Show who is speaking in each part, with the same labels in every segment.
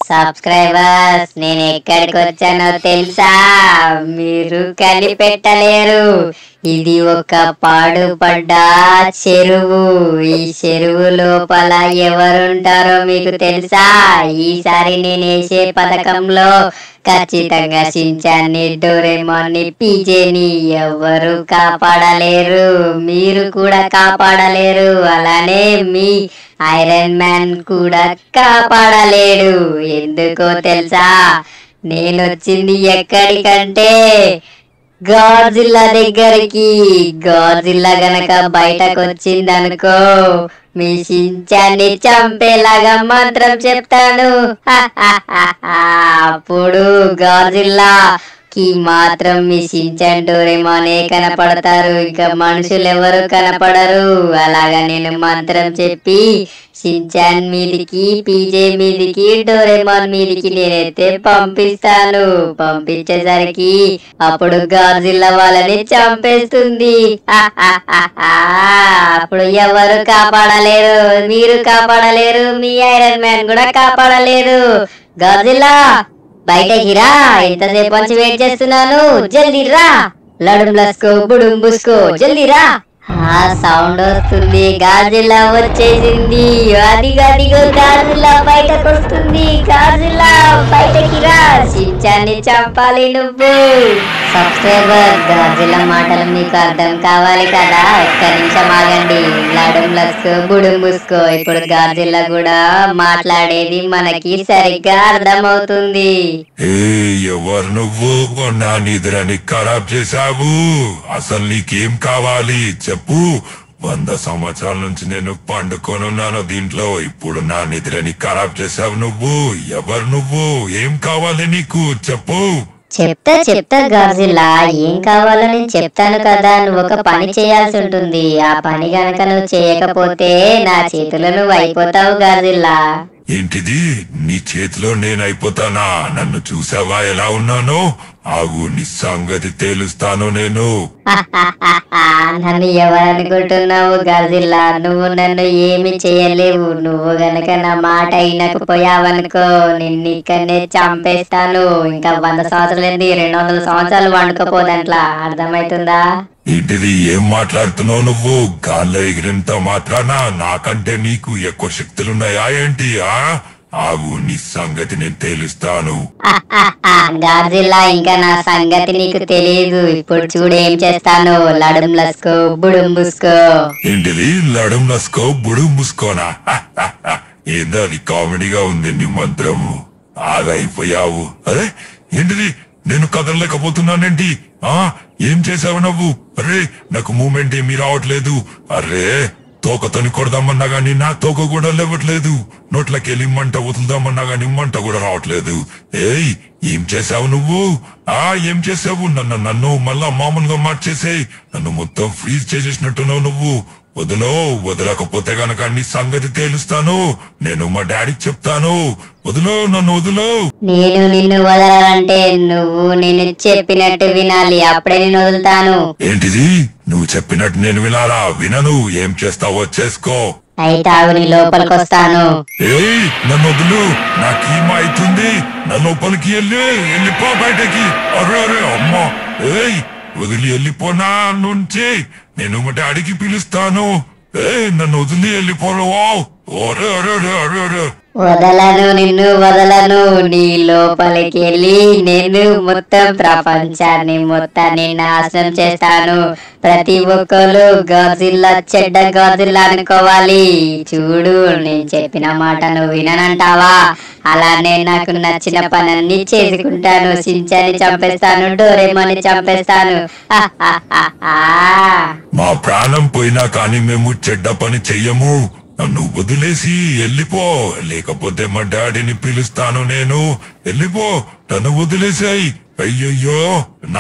Speaker 1: Subscribers నేను ఎక్కడికి వచ్చానో తెలుసా మీరు కనిపెట్టలేరు ఇది ఒక పాడుపడ్డ చెరువు ఈ చెరువు లోపల ఎవరుంటారో మీకు తెలుసా ఈసారి నేను వేసే పథకంలో ఖచ్చితంగా సించాన్ని డోరేమోన్ని పీజేని ఎవరు కాపాడలేరు మీరు కూడా కాపాడలేరు అలానే మీ ఐరన్ మ్యాన్ కూడా కాపాడలేడు ఎందుకో తెలుసా నేను వచ్చింది ఎక్కడికంటే గాజిల్లా దగ్గరికి గాజిల్లా గనక బయటకు వచ్చింది అనుకో మీ సించాన్ని చంపేలాగా మంత్రం చెప్తాను అప్పుడు గాజిల్లా కి మాత్రం మీ సించాన్ డోరేమోనే కనపడతారు ఇంకా మనుషులు ఎవరు కనపడరు అలాగా నేను మంత్రం చెప్పి సించాన్ మీదికి పీజే మీదికి డోరేమాన్ మీదికి నేనైతే పంపిస్తాను పంపించేసరికి అప్పుడు గాజిల్లా వాళ్ళని చంపేస్తుంది అప్పుడు ఎవరు కాపాడలేరు మీరు కాపాడలేరు మీ ఐరన్ మ్యాన్ కూడా కాపాడలేరు గాజిల్లా బయటకి రా ఎంతసేపు నుంచి వెయిట్ చేస్తున్నాను జల్దీ రా లడుం లస్కో బుడుం బుస్కో జల్దీ రా ఆ సౌండ్ వస్తుంది గాజులా వచ్చేసింది అది అదిగో గాజులా బయటకు వస్తుంది గాజులా బయటకి రా సించాన్ని చంపాలి నువ్వు సబ్స్క్రైబర్ గాజుల మాటలు మీకు అర్థం కావాలి కదా ఒక్క నిమిషం ఆగండి లడుం లస్కో బుడుం బుస్కో ఇప్పుడు గాజులా కూడా మాట్లాడేది మనకి సరిగ్గా అర్థమవుతుంది
Speaker 2: ఏ ఎవరు నువ్వు నా నిద్రని ఖరాబ్ చేశావు అసలు నీకేం కావాలి చెప్పు వంద సంవత్సరాల నుంచి నేను పండుకొనున్నాను దీంట్లో ఇప్పుడు నా నిద్రని ఖరాబ్ చేశావు నువ్వు ఎవరు నువ్వు ఏం కావాలి నీకు చెప్పు
Speaker 1: చెప్తా చెప్తా గార్జిల్లా ఏం కావాలో నేను చెప్తాను కదా నువ్వు ఒక పని చేయాల్సి ఉంటుంది ఆ పని గనక నువ్వు చేయకపోతే నా చేతిలో నువ్వు అయిపోతావు గార్జిల్లా
Speaker 2: ఏంటిది నీ చేతిలో నేను అయిపోతానా నన్ను చూసావా ఎలా ఉన్నానో ఆగు నీ సంగతి తేలుస్తాను నేను
Speaker 1: నన్ను ఎవరనుకుంటున్నావు గాజిల్లా నువ్వు నన్ను ఏమి చేయలేవు నువ్వు గనక నా మాట అయినకపోయావనుకో నిన్ను ఇక్కడనే చంపేస్తాను ఇంకా వంద సంవత్సరాలు ఏంది రెండు వందల సంవత్సరాలు వండుకోపోదంట్లా అర్థమవుతుందా
Speaker 2: ఏంటిది ఏం మాట్లాడుతున్నావు నువ్వు గాల్లో ఎగిరినంత మాత్రాన నాకంటే నీకు ఎక్కువ శక్తులున్నాయా ఏంటి ఆ ఆగు నీ సంగతి నేను తేలుస్తాను
Speaker 1: గాజిల్లా ఇంకా నా సంగతి నీకు తెలియదు ఇప్పుడు చూడు ఏం చేస్తాను లడుం లస్కో బుడుం బుస్కో
Speaker 2: ఏంటిది లడం లస్కో బుడు ముసుకోనా ఏందో అది కామెడీగా ఉంది నీ మంత్రము ఆగైపోయావు అరే ఏంటిది నేను కదలలేకపోతున్నానేంటి ఆ ఏం చేసావు నువ్వు అరే నాకు మూమెంట్ ఏమీ రావట్లేదు అరే తోకతోని కొడదామన్నా గాని నా తోక కూడా లేవట్లేదు నోట్లకెళ్ళి మంట వదులుదామన్నా గాని మంట కూడా రావట్లేదు ఏయ్ ఏం చేసావు నువ్వు ఆ ఏం చేసావు నన్ను నన్ను మళ్ళా మామూలుగా మార్చేసేయ్ నన్ను మొత్తం ఫ్రీజ్ చేసేసినట్టున్నావు నువ్వు వదిలో వదలకపోతే గనక నీ సంగతి తేలుస్తాను నేను మా డాడీకి చెప్తాను వదిలో నన్ను వదిలో
Speaker 1: నేను నిన్ను వదలాలంటే నువ్వు నేను చెప్పినట్టు వినాలి అప్పుడే నేను వదులుతాను
Speaker 2: ఏంటిది నువ్వు చెప్పినట్టు నేను వినాలా వినను ఏం చేస్తావో చేసుకో
Speaker 1: అయితే ఆగు నీ లోపలికి వస్తాను
Speaker 2: ఏయ్ నన్ను వదులు నాకేం అవుతుంది నా లోపలికి వెళ్ళి వెళ్ళిపో బయటకి అరే అరే అమ్మా ఏయ్ వదిలి వెళ్ళిపోనా నుంచి నేను మా డాడీకి పిలుస్తాను ఏయ్ నన్ను వదిలి వెళ్ళిపోలవా అరే అరే అరే అరే అరే
Speaker 1: వదలను నిన్ను వదలను నీ లోపలికి వెళ్ళి నేను మొత్తం ప్రపంచాన్ని మొత్తాన్ని నాశనం చేస్తాను ప్రతి ఒక్కరు గాజుల్లా చెడ్డ గాజుల్లా అనుకోవాలి చూడు నేను చెప్పిన మాట నువ్వు విననంటావా అలానే నాకు నచ్చిన పనన్నీ చేసుకుంటాను సించాన్ని చంపేస్తాను డోరేమోని చంపేస్తాను
Speaker 2: మా ప్రాణం పోయినా కానీ మేము చెడ్డ పని చెయ్యము నన్ను వదిలేసి వెళ్ళిపో లేకపోతే మా డాడీని పిలుస్తాను నేను వెళ్ళిపో నన్ను వదిలేసాయి అయ్యయ్యో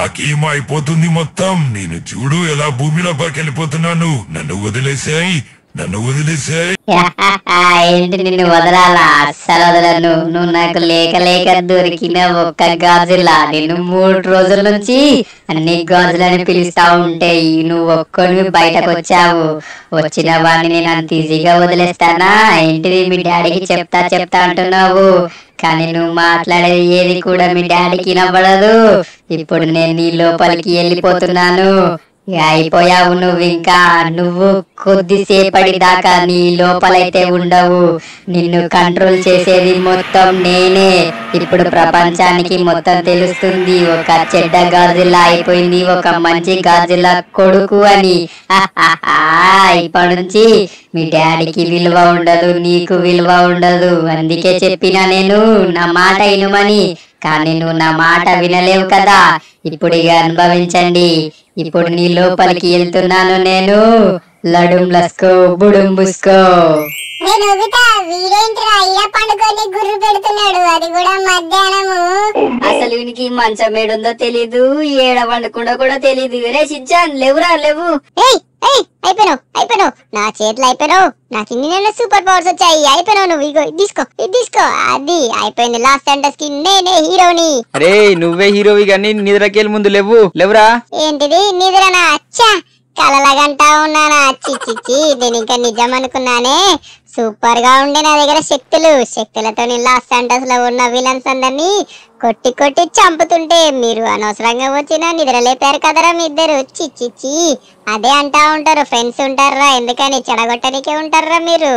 Speaker 2: నాకేమైపోతుంది మొత్తం నేను చూడు ఎలా భూమిలో పైకెళ్ళిపోతున్నాను నన్ను వదిలేసాయి నన్ను వదిలేసే
Speaker 1: ఏంటి నిన్ను వదలాలా అస్సలు వదలను నువ్వు నాకు లేక లేక దొరికిన ఒక్క గాజులా నేను మూడు రోజుల నుంచి అన్ని గాజులని పిలుస్తా ఉంటే ఈ నువ్వు ఒక్కడివి బయటకు వచ్చావు వచ్చిన వాడిని నేను అంత ఈజీగా వదిలేస్తానా ఏంటిది మీ డాడీకి చెప్తా చెప్తా అంటున్నావు కానీ నువ్వు మాట్లాడేది ఏది కూడా మీ డాడీకి నవ్వడదు ఇప్పుడు నేను నీ లోపలికి వెళ్ళిపోతున్నాను ఇక అయిపోయావు నువ్వు ఇంకా నువ్వు కొద్దిసేపటి దాకా నీ లోపలైతే ఉండవు నిన్ను కంట్రోల్ చేసేది మొత్తం నేనే ఇప్పుడు ప్రపంచానికి మొత్తం తెలుస్తుంది ఒక చెడ్డ గాజులా అయిపోయింది ఒక మంచి గాజులా కొడుకు అని హాహాహా. ఇప్పటి నుంచి మీ డాడీకి విలువ ఉండదు నీకు విలువ ఉండదు అందుకే చెప్పినా నేను నా మాట వినుమని కానీ నువ్వు నా మాట వినలేవు కదా ఇప్పుడు ఇక అనుభవించండి ఇప్పుడు నీ లోపలికి వెళ్తున్నాను నేను లడుం లస్కో బుడుం బుస్కో
Speaker 3: నేను నవ్వుతా వీడేంటిరా ఇలా పండుకొని గుర్రు పెడుతున్నాడు అది కూడా మధ్యాహ్నము
Speaker 1: అసలు వీనికి మంచం ఏడుందో తెలీదు ఏడ వండకుండా కూడా తెలీదు రే సిచ్చాన్ లేవురా లేవు
Speaker 3: ఏయ్ ఏయ్ అయిపోయినావు అయిపోయినావు నా చేతులు అయిపోయినావు నాకు ఇన్ని నెలల సూపర్ పవర్స్ వచ్చాయి అయిపోయినావు నువ్వు ఇగో ఇది తీసుకో ఇది తీసుకో అది అయిపోయింది లాస్ట్ సెంటర్స్ కి నేనే హీరోని
Speaker 4: అరే నువ్వే హీరోవి కానీ నిద్రకెళ్ళి ముందు లేవు లేవురా
Speaker 3: ఏంటిది నిద్రనా అచ్చా కలలగంటా ఉన్నానా చి చి చి నేను ఇంకా నిజం అనుకున్నానే సూపర్ గా ఉండే నా దగ్గర శక్తులు శక్తులతో లాస్ సెంటర్స్ లో ఉన్న విలన్స్ అందరినీ కొట్టి కొట్టి చంపుతుంటే మీరు అనవసరంగా వచ్చిన నిద్ర లేపారు కదరా మీ ఇద్దరు చి చి చి అదే అంటా ఉంటారు ఫ్రెండ్స్ ఉంటారా ఎందుకని చెడగొట్టనికే ఉంటారా మీరు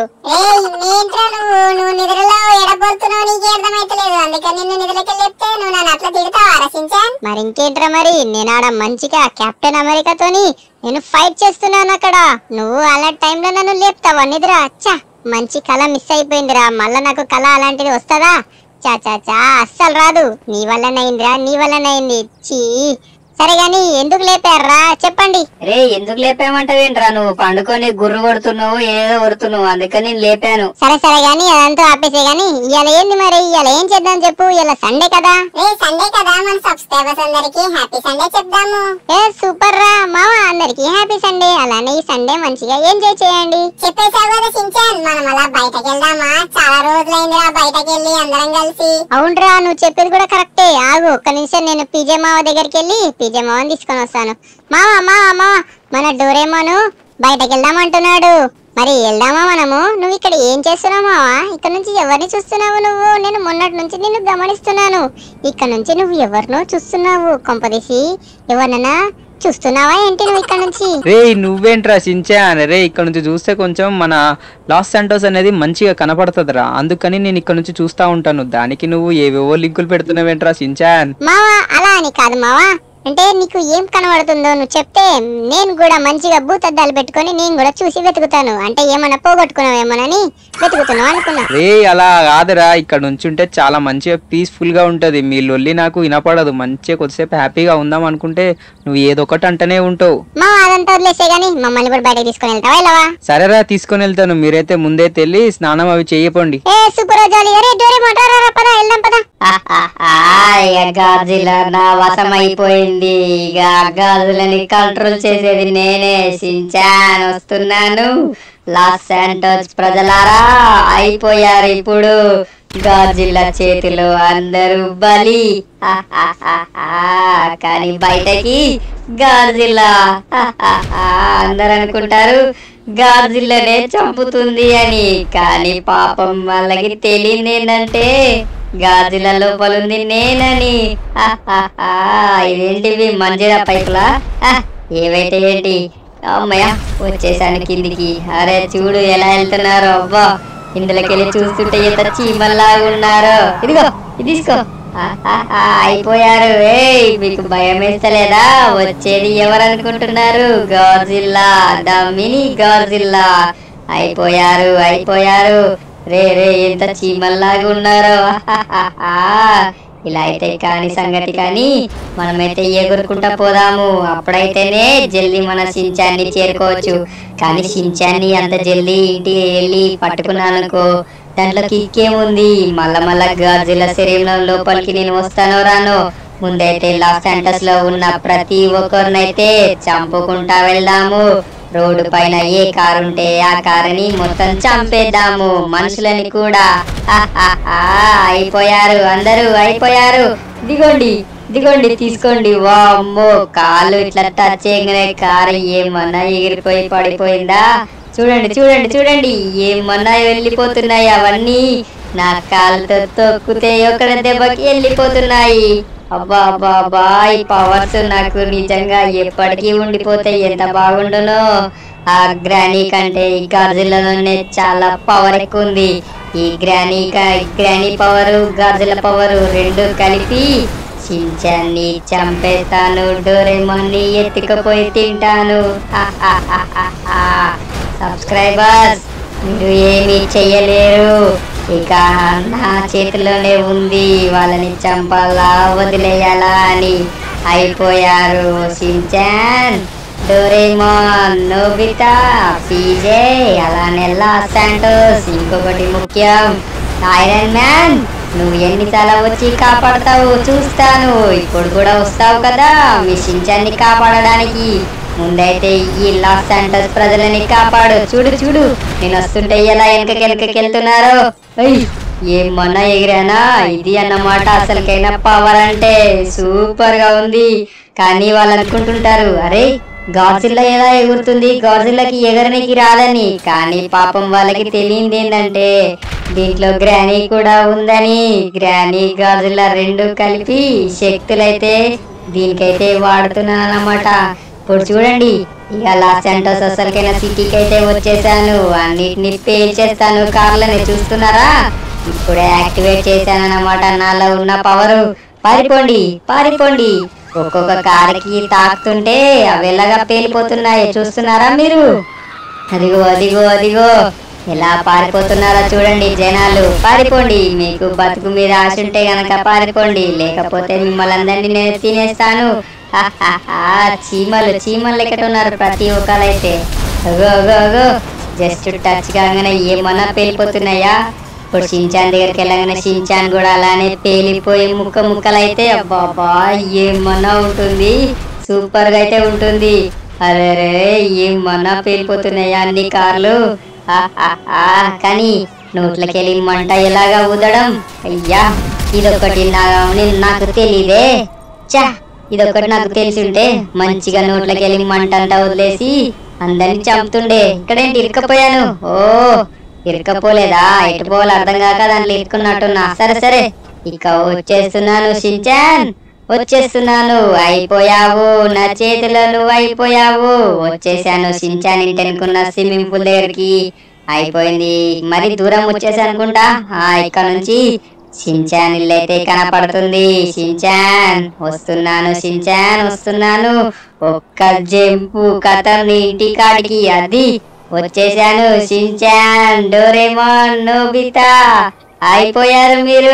Speaker 3: నువ్వు నిద్రలో ఎడబోతున్నావు నీకే అర్థమైతలేదు అందుకని నిన్ను నిద్రకి లేపితే నువ్వు నన్ను అట్లా తిడతావా రసించాన్ మరి ఇంకేంట్రా మరి నేను ఆడ మంచిగా కెప్టెన్ అమెరికాతోని నేను ఫైట్ చేస్తున్నాను అక్కడ నువ్వు అలాంటి టైంలో నన్ను లేపుతావా నిద్ర అచ్చా మంచి కళ మిస్ అయిపోయిందిరా మళ్ళా నాకు కళ అలాంటిది వస్తుందా చా చా చా అస్సలు రాదు నీ వల్లనైందిరా నీ వల్లనైంది చీ సరే గాని ఎందుకు లేపారా చెప్పండి
Speaker 1: రే ఎందుకు లేపామంటావేంట్రా నువ్వు పండుకొని గుర్రు కొడుతున్నావు ఏదో కొడుతున్నావు అందుకని నేను లేపాను
Speaker 3: సరే సరే గాని అదంతా ఆపేసే గాని ఇవాళ ఏంది మరి ఇవాళ ఏం చేద్దాం చెప్పు ఇవాళ సండే కదా ఏ సండే కదా మన సబ్స్క్రైబర్స్ అందరికి హ్యాపీ సండే చెప్దాము ఏ సూపర్ రా మామ అందరికి హ్యాపీ సండే అలానే ఈ సండే మంచిగా ఎంజాయ్ చేయండి చెప్పేసావు కదా సించాన్ మనం అలా బయటకి వెళ్దామా చాలా రోజులైందిరా బయటకి వెళ్ళి అందరం కలిసి అవునరా నువ్వు చెప్పేది కూడా కరెక్టే ఆగు ఒక్క నిమిషం నేను పీజే మావ దగ్గరికి వెళ్ళి పీజే మావని తీసుకొని వస్తాను మావా మావా మావా మన డోరేమోను బయటకి వెళ్దామంటున్నాడు మరి వెళ్దామా మనము నువ్వు ఇక్కడ ఏం చేస్తున్నావు మావా ఇక్కడ నుంచి ఎవరిని చూస్తున్నావు నువ్వు నేను మొన్నటి నుంచి నిన్ను గమనిస్తున్నాను ఇక్కడ నుంచి నువ్వు ఎవరినో చూస్తున్నావు కొంపదీసి ఎవరినైనా చూస్తున్నావా ఏంటి నువ్వు ఇక్కడ నుంచి
Speaker 4: రే నువ్వేంట్రా సించాన్ రే ఇక్కడ నుంచి చూస్తే కొంచెం మన లాస్ శాంటోస్ అనేది మంచిగా కనపడుతుందిరా అందుకని నేను ఇక్కడ నుంచి చూస్తా ఉంటాను దానికి నువ్వు ఏవేవో లింకులు పెడుతున్నావేంట్రా సించాన్
Speaker 3: మావా అలా అని కాదు మావా అంటే నీకు ఏం కనబడుతుందో నువ్వు చెప్తే నేను కూడా మంచిగా భూతద్దాలు పెట్టుకొని నేను కూడా చూసి వెతుకుతాను అంటే ఏమన్నా పోగొట్టుకున్నావేమోనని వెతుకుతున్నావు అనుకున్నా
Speaker 4: రే అలా కాదురా ఇక్కడ నుంచి ఉంటే చాలా మంచిగా పీస్ఫుల్ గా ఉంటది మీ లొల్లి నాకు వినపడదు మంచిగా కొద్దిసేపు హ్యాపీగా ఉందాం అనుకుంటే నువ్వు ఏదో ఒకటి అంటనే ఉంటావు
Speaker 3: మావా అదంతా వదిలేసే గానీ మమ్మల్ని కూడా బయటకు తీసుకొని వెళ్తావా వెళ్ళవా
Speaker 4: సరేరా తీసుకొని వెళ్తాను మీరైతే ముందే తెల్లి స్నానం అవి చేయపోండి
Speaker 3: ఏ సూపర్ జాలి అరే డోరే మోటారా పదా వెళ్దాం పదా
Speaker 1: ఆహాహా, ఇక గాజుల నా వశం అయిపోయింది ఇక గాజులని కంట్రోల్ చేసేది నేనే సించాన్ వస్తున్నాను లాస్ శాంటోస్ ప్రజలారా అయిపోయారు ఇప్పుడు గాజుల చేతిలో అందరూ బలి ఆహాహాహా, కానీ బయటకి గాజుల అందరు అనుకుంటారు గాజులనే చంపుతుంది అని కానీ పాపం వాళ్ళకి తెలియదు ఏంటంటే గాజుల లోపల ఉంది నేనని ఆహాహా, ఇదేంటివి మంజీరా పైపులా ఆ, ఏవైతే ఏంటి అమ్మయ్య వచ్చేసాను కిందికి అరే చూడు ఎలా వెళ్తున్నారో అబ్బా ఇందులోకి వెళ్ళి చూస్తుంటే ఎంత చీమల్లాగా ఉన్నారో ఇదిగో ఇది తీసుకో ఆహాహా, అయిపోయారు ఏయ్ మీకు భయం వేస్తలేదా వచ్చేది ఎవరు అనుకుంటున్నారు గాజిల్లా ద మినీ గాజిల్లా అయిపోయారు అయిపోయారు రే రే ఎంత చీమల్లాగా ఉన్నారో ఆహాహాహా. ఇలా అయితే కాని సంగతి కానీ మనమైతే ఎగురుకుంటా పోదాము అప్పుడైతేనే జల్దీ మన సించాన్ని చేరుకోవచ్చు కానీ సించాన్ని అంత జల్దీ ఇంటికి వెళ్ళి పట్టుకున్నాను అనుకో దాంట్లో కిక్కేముంది మళ్ళా మళ్ళా గాజుల శరీరం లోపలికి నేను వస్తానో రాను ముందైతే లాస్ శాంటస్ లో ఉన్న ప్రతి ఒక్కరినైతే చంపుకుంటా వెళ్దాము రోడ్డు పైన ఏ కారు ఉంటే ఆ కారుని మొత్తం చంపేద్దాము మనుషులని కూడా హాహాహా, అయిపోయారు అందరూ అయిపోయారు దిగోండి దిగోండి తీసుకోండి వామ్మో కాళ్ళు ఇట్లా టచ్ చేయగానే కారు ఏమన్నా ఎగిరిపోయి పడిపోయిందా చూడండి చూడండి చూడండి ఏమన్నా వెళ్ళిపోతున్నాయి అవన్నీ నా కాళ్ళతో తొక్కితే ఒకరి దెబ్బకి వెళ్ళిపోతున్నాయి అబ్బా అబ్బా అబ్బా ఈ పవర్స్ నాకు నిజంగా ఎప్పటికీ ఉండిపోతాయి ఎంత బాగుండునో ఆ గ్రానీ కంటే ఈ గాజులలోనే చాలా పవర్ ఎక్కువ ఉంది ఈ గ్రానీ క- గ్రానీ పవర్ గాజుల పవర్ రెండు కలిపి చించాన్ని చంపేస్తాను డోరేమోన్ని ఎత్తుకుపోయి తింటాను సబ్స్క్రైబర్స్ మీరు ఏమీ చెయ్యలేరు ఇక నా చేతిలోనే ఉంది వాళ్ళని చంపాలా వదిలేయాలా అని అయిపోయారు సించాన్ డోరేమోన్ నోబితా పీజే అలానే లాస్ శాంటోస్ ఇంకొకటి ముఖ్యం ఐరన్ మ్యాన్ నువ్వు ఎన్నిసార్లు వచ్చి కాపాడతావు చూస్తాను ఇప్పుడు కూడా వస్తావు కదా మీ సించాన్ని కాపాడడానికి ముందైతే ఈ లాస్ శాంటోస్ ప్రజలని కాపాడు చూడు చూడు నేను వస్తుంటే ఎలా వెనకకి వెనకకి వెళ్తున్నారో అయ్యి ఏమన్నా ఎగిరానా ఇది అన్నమాట అసలుకైనా పవర్ అంటే సూపర్ గా ఉంది కానీ వాళ్ళు అనుకుంటుంటారు అరే గాజిల్లా ఎలా ఎగురుతుంది గాజిల్లకి ఎగరనికి రాదని కానీ పాపం వాళ్ళకి తెలియంది ఏంటంటే దీంట్లో గ్రానీ కూడా ఉందని గ్రానీ గాజుల రెండు కలిపి శక్తులైతే దీనికైతే వాడుతున్నాను అన్నమాట ఇప్పుడు చూడండి ఇక లాస్ సెంటోస్ అసలుకైనా సిటీకి అయితే వచ్చేసాను అన్నిటిని పే చేస్తాను కార్లని చూస్తున్నారా ఇప్పుడే యాక్టివేట్ చేశాను అన్నమాట నాలో ఉన్న పవరు పారిపోండి పారిపోండి ఒక్కొక్క కారుకి తాకుతుంటే అవి ఎలాగా పేలిపోతున్నాయి చూస్తున్నారా మీరు అదిగో అదిగో అదిగో ఎలా పారిపోతున్నారో చూడండి జనాలు పారిపోండి మీకు బతుకు మీద ఆశ ఉంటే గనక పారిపోండి లేకపోతే మిమ్మల్ని అందరినీ నేను తినేస్తాను హాహాహా, చీమలు చీమలు ఎక్కడ ఉన్నారు ప్రతి ఒక్కరైతే అగో అగో అగో జస్ట్ టచ్ కాగానే ఏమన్నా పేలిపోతున్నాయా ఇప్పుడు షించాన్ దగ్గరికి వెళ్ళగానే షించాన్ కూడా అలానే పేలిపోయి ముక్క ముక్కలైతే అబ్బాబా ఏమన్నా ఉంటుంది సూపర్ గా అయితే ఉంటుంది అరే రే ఏమన్నా పేలిపోతున్నాయా అన్ని కార్లు ఆహాహా, కానీ నోట్లకెళ్ళి మంట ఎలాగా ఊదడం అయ్యా ఇదొకటి నా నేను నాకు తెలీదే చా ఇదొకటి నాకు తెలిసి ఉంటే మంచిగా నోట్లకెళ్ళి మంట అంతా వదిలేసి అందరిని చంపుతుండే ఇక్కడేంటి ఇరుక్కపోయాను ఓ ఇరుక్కపోలేదా ఎటు పోవాలి అర్థం కాక దాంట్లో ఇరుక్కున్నట్టున్నా సరే సరే ఇక వచ్చేస్తున్నాను షించాన్ వచ్చేస్తున్నాను అయిపోయావు నా చేతిలో నువ్వు అయిపోయావు వచ్చేసాను షించాన్ ఇంటి అనుకున్న స్విమ్మింగ్ పూల్ దగ్గరికి అయిపోయింది మరి దూరం వచ్చేసి అనుకుంటా ఆ ఇక్కడ నుంచి షించాన్ ఇల్లు అయితే కనపడుతుంది షించాన్ వస్తున్నాను షించాన్ వస్తున్నాను ఒక్క జంపు కథం నీ ఇంటి కాడికి అది వచ్చేసాను షించాన్ డోరేమోన్ నోబితా అయిపోయారు మీరు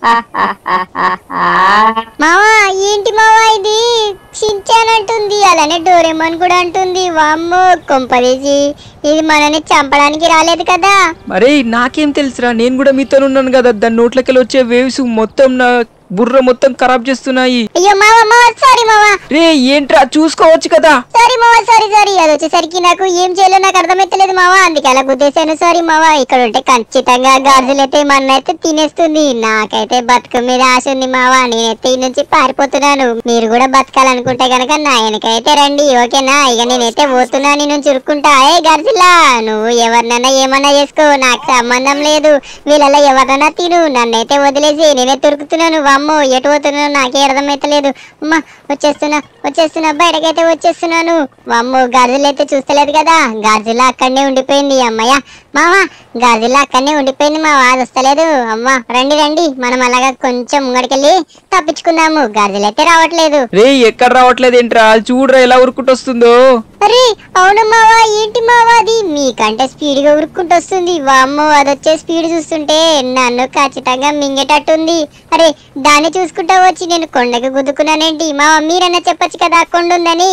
Speaker 3: మావా ఏంటి మావా ఇది షించాన్ అంటుంది అలానే డోరేమోన్ కూడా అంటుంది వామ్మో కొంపదీసి ఇది మనని చంపడానికి రాలేదు కదా
Speaker 4: మరి నాకేం తెలుసురా నేను కూడా మీతో ఉన్నాను కదా దాని నోట్లకెళ్ళి వచ్చే వేవ్స్ మొత్తం నా బుర్ర మొత్తం ఖరాబ్ చేస్తున్నాయి
Speaker 3: అయ్యో మావా మావా సారీ మావా
Speaker 4: రే ఏంట్రా చూసుకోవచ్చు కదా
Speaker 3: సారీ మావా సారీ సారీ అది వచ్చేసరికి నాకు ఏం చేయాలో నాకు అర్థమైతలేదు మావా అందుకే అలా గుద్దేశాను సారీ మావా ఇక్కడ ఉంటే ఖచ్చితంగా గాజులైతే మన్నైతే తినేస్తుంది నాకైతే బతుకు మీద ఆశ ఉంది మావా నేనైతే ఈ నుంచి పారిపోతున్నాను మీరు కూడా బతకాలనుకుంటే గనక నా వెనకైతే రండి ఓకేనా ఇక నేనైతే పోతున్నా నీ నుంచి ఉరుక్కుంటా ఏ గర్జిల్లా నువ్వు ఎవరినైనా ఏమన్నా చేసుకో నాకు సంబంధం లేదు వీళ్ళలో ఎవరినైనా తిను నన్నైతే వదిలేసి నేనే దొరుకుతున్నాను వామ్మో ఎటు పోతున్నాను నాకే అర్థమైతలేదు అమ్మా వచ్చేస్తున్నా వచ్చేస్తున్నా బయటకైతే వచ్చేస్తున్నాను వామ్మో గాజులు అయితే చూస్తలేదు కదా గాజులా అక్కడనే ఉండిపోయింది అమ్మయ్య మావా గాజులా అక్కడనే ఉండిపోయింది మా వాది వస్తలేదు అమ్మా రండి రండి మనం అలాగా కొంచెం ముంగడికెళ్ళి తప్పించుకుందాము గాజులు అయితే రావట్లేదు
Speaker 4: రే ఎక్కడ రావట్లేదు ఏంట్రా చూడరా ఎలా ఉరుక్కుంటూ వస్తుందో
Speaker 3: అరే అవును మావా ఏంటి మావా అది మీకంటే స్పీడ్ గా ఉరుక్కుంటూ వస్తుంది వామ్మో అది వచ్చే స్పీడ్ చూస్తుంటే నన్ను ఖచ్చితంగా మింగేటట్టుంది అరే దాన్ని చూసుకుంటా వచ్చి నేను కొండకి గుద్దుకున్నానేంటి మావా మీరన్నా చెప్పొచ్చు కదా కొండ ఉందని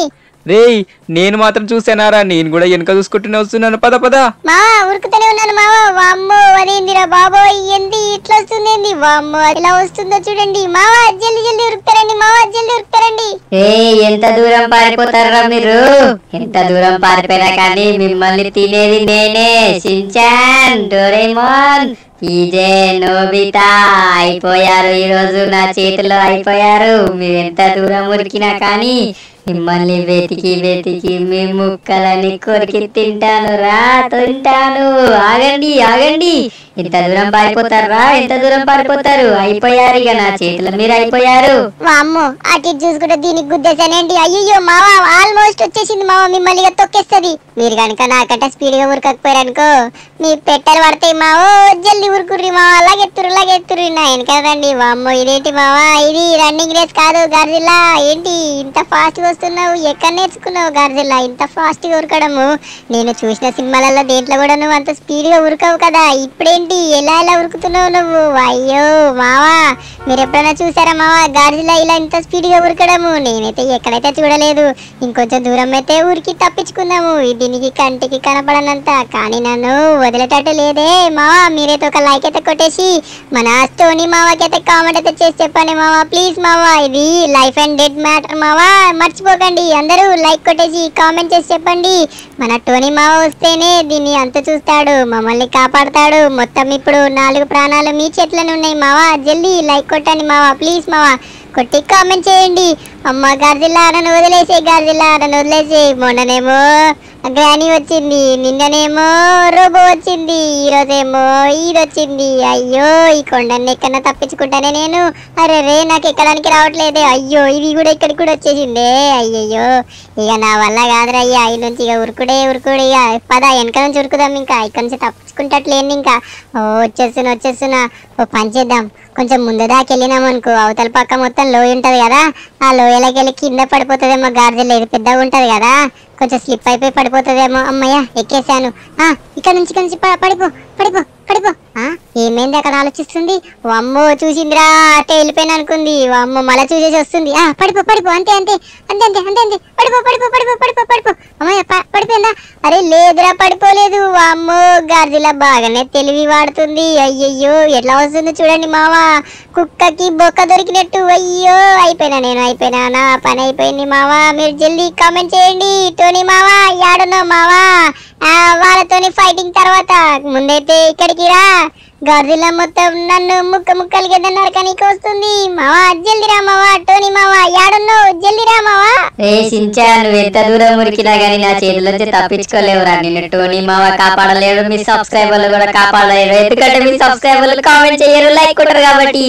Speaker 4: రేయ్ నేను మాత్రం చూసానారా నేను కూడా వెనక చూసుకుంటూనే వస్తున్నాను పద పద
Speaker 3: మావా ఉరుకుతూనే ఉన్నాను మావా వామ్మో అదేందిరా బాబోయ్ ఏంది ఇట్లా వస్తుంది ఏంది వామ్మో ఎలా వస్తుందో చూడండి మావా జల్ది జల్ది ఉరుకుతారండి మావా జల్ది ఉరుకుతారండి
Speaker 1: ఏ ఎంత దూరం పారిపోతారా మీరు ఎంత దూరం పారిపోయినా కానీ మిమ్మల్ని తినేది నేనే షించాన్ డోరేమోన్ ఇదే నోబితా అయిపోయారు ఈ రోజు నా చేతిలో అయిపోయారు మీరు ఎంత దూరం ఉరికినా కానీ మిమ్మల్ని వెతికి వెతికి మీ ముక్కలని కొరికి తింటాను రా తింటాను ఆగండి ఆగండి ఎంత దూరం పారిపోతారా ఎంత దూరం పారిపోతారు అయిపోయారు ఇక నా చేతిలో మీరు అయిపోయారు
Speaker 3: వామ్మో అటు ఇటు చూసుకుంటే దీనికి గుద్దేశానేంటి అయ్యో మావా ఆల్మోస్ట్ వచ్చేసింది మావా మిమ్మల్ని ఇక తొక్కేస్తుంది మీరు కనుక నాకంటే స్పీడ్ గా ఉరకకపోయారనుకో మీ పెట్టెలు పడతాయి మావో జల్ది ఉరుకుర్రి మావా లాగెత్తురు లాగెత్తురు నా వెనకాల రండి వామ్మో ఇదేంటి మావా ఇది రన్నింగ్ రేస్ కాదు గార్జిల్లా ఏంటి ఇంత ఫాస్ట్ గా వస్తున్నావు ఎక్కడ నేర్చుకున్నావు గార్జిల్లా ఇంత ఫాస్ట్ గా ఉరకడము నేను చూసిన సినిమాలలో దేంట్లో కూడా నువ్వు అంత స్పీడ్ గా ఉరకవు కదా ఇప్పుడేంటి ఎలా ఎలా ఉరుకుతున్నావు నువ్వు అయ్యో మావా మీరు ఎప్పుడైనా చూసారా మావా గార్జిలా ఇలా ఇంత స్పీడ్ గా ఉరకడము నేనైతే ఎక్కడైతే చూడలేదు ఇంకొంచెం దూరం అయితే ఊరికి తప్పించుకున్నాము దీనికి కంటికి కనపడనంత కానీ నన్ను వదిలేటట్టు లేదే మావా మీరైతే ఒక లైక్ అయితే కొట్టేసి మన స్టోనీ మావాకి అయితే కామెంట్ అయితే చేసి చెప్పండి మావా ప్లీజ్ మావా ఇది లైఫ్ అండ్ డెడ్ మ్యాటర్ మావా మర్చిపోకండి అందరూ లైక్ కొట్టేసి కామెంట్ చేసి చెప్పండి మన టోనీ మావ వస్తేనే దీన్ని అంత చూస్తాడు మమ్మల్ని కాపాడతాడు మొత్తం ఇప్పుడు నాలుగు ప్రాణాలు మీ చేతిలోనే ఉన్నాయి మావా జల్దీ లైక్ కొట్టండి మావా ప్లీజ్ మావా కొట్టి కామెంట్ చేయండి అమ్మ గార్జిల్లా నన్ను వదిలేసే గార్జిల్లా నన్ను వదిలేసే మొన్ననేమో గ్రాని వచ్చింది నిన్ననేమో రోబో వచ్చింది ఈరోజేమో ఈద్ వచ్చింది అయ్యో ఈ కొండని ఎక్కడన్నా తప్పించుకుంటానే నేను అరే రే నాకు ఎక్కడానికి రావట్లేదే అయ్యో ఇది కూడా ఇక్కడికి కూడా వచ్చేసిందే అయ్యయ్యో ఇక నా వల్ల కాదురా అయ్యా ఈ నుంచి ఇక ఉరుకుడే ఉరుకుడే ఇక పద వెనక నుంచి ఉరుకుదాం ఇంకా ఇక్కడ నుంచి తప్పించుకుంటట్లేదు ఇంకా ఓ వచ్చేస్తున్నా వచ్చేస్తున్నా ఓ పని చేద్దాం కొంచెం ముందు దాకా వెళ్ళినాం అనుకో అవతల పక్క మొత్తం లోయ ఉంటది కదా ఆ లోయలోకి వెళ్ళి కింద పడిపోతుందేమో గార్జెలు ఇది పెద్దగా ఉంటది కదా కొంచెం స్లిప్ అయిపోయి పడిపోతుందేమో అమ్మయ్య ఎక్కేసాను ఆ ఇక్కడ నుంచి ఇక్కడ నుంచి ప- పడిపో పడిపో పడిపో ఆ ఏమైంది అక్కడ ఆలోచిస్తుంది అమ్మో చూసిందిరా అటే వెళ్ళిపోయిన అనుకుంది అమ్మో మళ్ళీ చూసేసి వస్తుంది ఆ పడిపో పడిపో అంతే అంతే అంతే అంతే అంతే అంతే పడిపో పడిపో పడిపో పడిపో పడిపో అమ్మయ్య ప- పడిపోయిందా అరే లేదురా పడిపోలేదు అమ్మో గార్జిలా బాగానే తెలివి వాడుతుంది అయ్యయ్యో ఎట్లా వస్తుందో చూడండి మావా కుక్కకి బొక్క దొరికినట్టు అయ్యో అయిపోయినా నేను అయిపోయినా నా పని అయిపోయింది మావా మీరు జల్దీ కామెంట్ చేయండి టోనీ మావా యాడున్నావు మావా ఆ, వాళ్ళతోని ఫైటింగ్ తర్వాత ముందైతే ఇక్కడికి రా గార్జిలా మొత్తం నన్ను ముక్క ముక్కలు కింద నరకనీకి వస్తుంది మావా జల్దీ రా మావా టోనీ మావా యాడున్నావు జల్దీ రా మావా
Speaker 1: ఏ సించా నువ్వు ఎంత దూరం ఉరికినా గానీ నా చేతిలోంచి తప్పించుకోలేవురా నిన్ను టోనీ మావ కాపాడలేడు మీ సబ్స్క్రైబర్లు కూడా కాపాడలేరు ఎందుకంటే మీ సబ్స్క్రైబర్లు కామెంట్ చేయరు లైక్ కొట్టరు కాబట్టి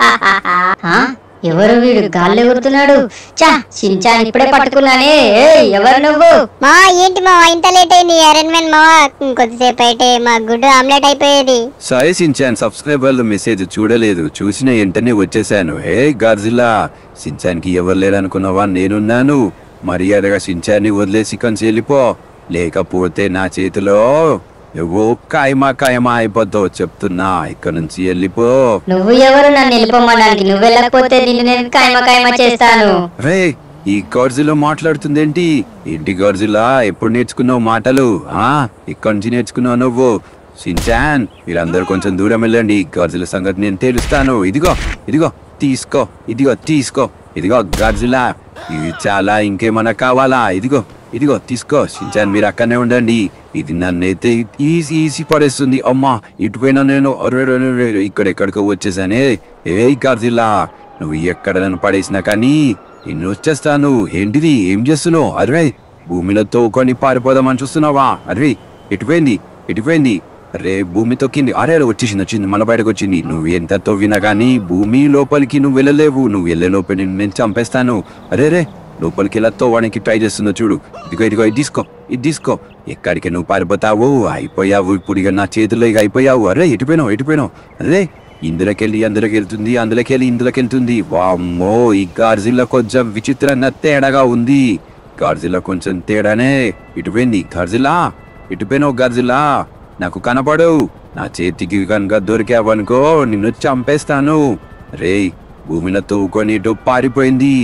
Speaker 1: ఆ? ఎవరు వీడు గాల్లో ఎగురుతున్నాడు చా సించాన్ ఇప్పుడే పట్టుకున్నానే ఏయ్, ఎవరు నువ్వు
Speaker 3: మా ఏంటి మా ఇంత లేట్ అయింది అరేంజ్మెంట్ మా కొద్దిసేపు అయితే మా గుడ్డు ఆమ్లెట్ అయిపోయేది
Speaker 5: సాయి సించాన్ సబ్స్క్రైబర్లు మెసేజ్ చూడలేదు చూసిన వెంటనే వచ్చేసాను హే గార్జిల్లా సించాన్కి ఎవరు లేరనుకున్నావా నేనున్నాను మర్యాదగా సించాన్ని వదిలేసి కంచి వెళ్ళిపో లేకపోతే నా చేతిలో ఏవో కాయమా కాయమా అయిపోతావు చెప్తున్నా ఇక్కడ నుంచి వెళ్ళిపో
Speaker 1: నువ్వు ఎవరు నన్ను వెళ్ళిపోమడానికి నువ్వు వెళ్ళకపోతే నిన్ను నేను కాయమ కాయమ చేస్తాను
Speaker 5: రే ఈ గార్జిలా మాట్లాడుతుందేంటి ఏంటి గార్జిలా ఎప్పుడు నేర్చుకున్నావు మాటలు ఆ ఇక్కడి నుంచి నేర్చుకున్నావు నువ్వు సించాన్ మీరందరూ కొంచెం దూరం వెళ్ళండి గార్జిలా సంగతి నేను తెలుస్తాను ఇదిగో ఇదిగో తీసుకో ఇదిగో తీసుకో ఇదిగో గార్జిలా ఇది చాలా ఇంకేమన్నా కావాలా ఇదిగో ఇదిగో తీసుకో సించాన్ మీరు అక్కడనే ఉండండి ఇది నన్నైతే ఈజీ ఈజీ పడేస్తుంది అమ్మా ఇటుపోయినా నేను అరే, అరే, అరే, అరే, ఇక్కడెక్కడికో వచ్చేసానే ఏ గార్జిలా నువ్వు ఎక్కడ నన్ను పడేసినా కానీ నేను వచ్చేస్తాను ఏంటిది ఏం చేస్తున్నావు అరే భూమిలో తోకొని పారిపోదామని చూస్తున్నావా అరే ఎటుపోయింది ఎటుపోయింది అరే భూమి తొక్కింది అరే అరే వచ్చేసింది వచ్చింది మన బయటకు వచ్చింది నువ్వు ఎంత తవ్వినా కానీ భూమి లోపలికి నువ్వు వెళ్ళలేవు నువ్వు వెళ్ళే లోపల నిన్ను నేను చంపేస్తాను అరే రే లోపలికి ఇలా తోవడానికి ట్రై చేస్తుందో చూడు ఇదిగో ఇదిగో ఇది తీసుకో ఇది తీసుకో ఎక్కడికి నువ్వు పారిపోతావు అయిపోయావు ఇప్పుడు ఇక నా చేతిలో ఇక అయిపోయావు అరే ఎటుపోయినావు ఎటుపోయినావు అరే ఇందులోకెళ్ళి అందులోకి వెళ్తుంది అందులోకెళ్ళి ఇందులోకి వెళ్తుంది వామ్మో ఈ గార్జిల్లా కొంచెం విచిత్రంగా తేడాగా ఉంది గార్జిల్లా కొంచెం తేడానే ఇటుపోయింది గార్జిల్లా ఇటుపోయినావు గార్జిల్లా నాకు కనపడు నా చేతికి కనుక దొరికావనుకో నిన్ను చంపేస్తాను రేయ్ భూమిలో తవ్వుకొని ఇటు పారిపోయింది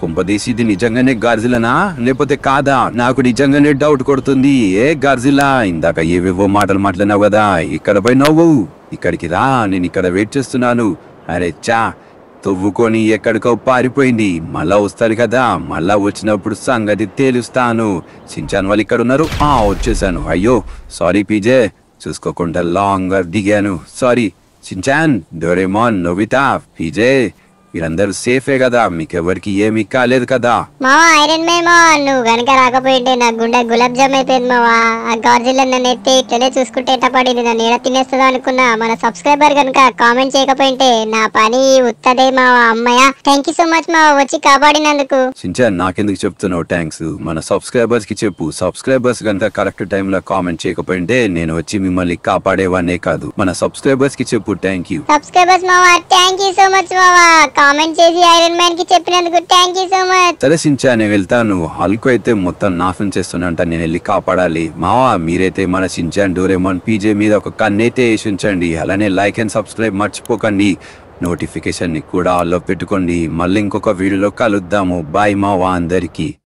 Speaker 5: కుంపదీసి ఇది నిజంగానే గార్జిలనా లేకపోతే కాదా నాకు నిజంగానే డౌట్ కొడుతుంది ఏ గార్జిలా ఇందాక ఏవేవో మాటలు మాట్లాడినావు కదా ఇక్కడ పోయి నవ్వు ఇక్కడికి రా నేను ఇక్కడ వెయిట్ చేస్తున్నాను అరే చా తవ్వుకొని ఎక్కడికో పారిపోయింది మళ్ళా వస్తారు కదా మళ్ళా వచ్చినప్పుడు సంగతి తేలుస్తాను సించాన్ వాళ్ళు ఇక్కడ ఉన్నారు ఆ వచ్చేసాను అయ్యో సారీ పీజే చూసుకోకుండా లాంగ్ దిగాను sorry Shinchan Doraemon Nobita PJ మీరందరూ సేఫే కదా మీకెవరికి ఏమీ కాలేదు కదా
Speaker 3: మావా ఐరన్ మ్యాన్ మావా నువ్వు గనక రాకపోయింటే నా గుండె గులాబ్ జామ్ అయిపోయింది మావా ఆ గార్జిల్లా నన్ను ఎత్తి ఇట్లనే చూసుకుంటే ఎట్ట పడింది నన్ను ఏడ తినేస్తుందో అనుకున్నా మన సబ్స్క్రైబర్ గనక కామెంట్ చేయకపోయింటే నా పని ఉత్తదే మావా అమ్మయ్య థ్యాంక్ యూ సో మచ్ మావా వచ్చి కాపాడినందుకు
Speaker 5: సించాన్ నాకెందుకు చెప్తున్నావు థ్యాంక్స్ మన సబ్స్క్రైబర్స్ కి చెప్పు సబ్స్క్రైబర్స్ కనుక కరెక్ట్ టైంలో కామెంట్ చేయకపోయింటే నేను వచ్చి మిమ్మల్ని కాపాడేవానే కాదు మన సబ్స్క్రైబర్స్ కి చెప్పు థ్యాంక్ యూ
Speaker 3: సబ్స్క్రైబర్స్ మావా థ్యాంక్ యూ సో మచ్ మావా కామెంట్ చేసి ఐరన్ మ్యాన్ కి చెప్పినందుకు థ్యాంక్ యూ సో మచ్
Speaker 5: సరే సించాన్ నేను వెళ్తాను హల్కు అయితే మొత్తం నాశనం చేస్తున్నంట నేను వెళ్ళి కాపాడాలి మావా మీరైతే మన సించాన్ డోరేమాన్ పీజే మీద ఒక కన్నైతే వేసి ఉంచండి అలానే లైక్ అండ్ సబ్స్క్రైబ్ మర్చిపోకండి నోటిఫికేషన్ ని కూడా ఆల్లో పెట్టుకోండి మళ్ళీ ఇంకొక వీడియోలో కలుద్దాము బాయ్ మావా అందరికీ